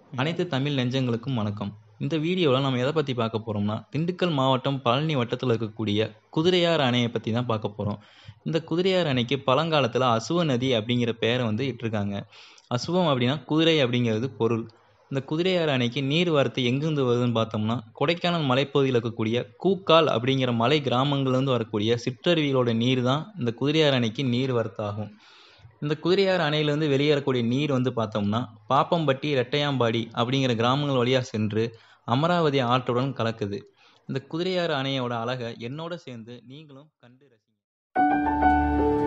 அனைத்து தமிழ் நெஞ்சங்களுக்கும் வணக்கம் இந்த வீடியோவில் நம்ம எதை பற்றி பார்க்க போகிறோம்னா திண்டுக்கல் மாவட்டம் பழனி வட்டத்தில் இருக்கக்கூடிய குதிரையார் அணையை பற்றி தான் பார்க்க போகிறோம் இந்த குதிரையார் அணைக்கு பழங்காலத்தில் அசுவ நதி அப்படிங்கிற பெயரை வந்து இட்டிருக்காங்க அசுவம் அப்படின்னா குதிரை அப்படிங்கிறது பொருள் இந்த குதிரையார் அணைக்கு நீர் வரத்து எங்கேருந்து வருதுன்னு பார்த்தோம்னா கொடைக்கானல் மலைப்பகுதியில் இருக்கக்கூடிய கூக்கால் அப்படிங்கிற மலை கிராமங்கள்லேருந்து வரக்கூடிய சிற்றருவிகளோட நீர் தான் இந்த குதிரையார் அணைக்கு நீர் வரத்தாகும் இந்த குதிரையார் அணையிலேருந்து வெளியேறக்கூடிய நீர் வந்து பார்த்தோம்னா பாப்பம்பட்டி ரெட்டையாம்பாடி அப்படிங்கிற கிராமங்கள் வழியாக சென்று அமராவதி ஆற்றுடன் கலக்குது இந்த குதிரையாறு அணையோட அழகை என்னோட சேர்ந்து நீங்களும் கண்டு ரசிங்க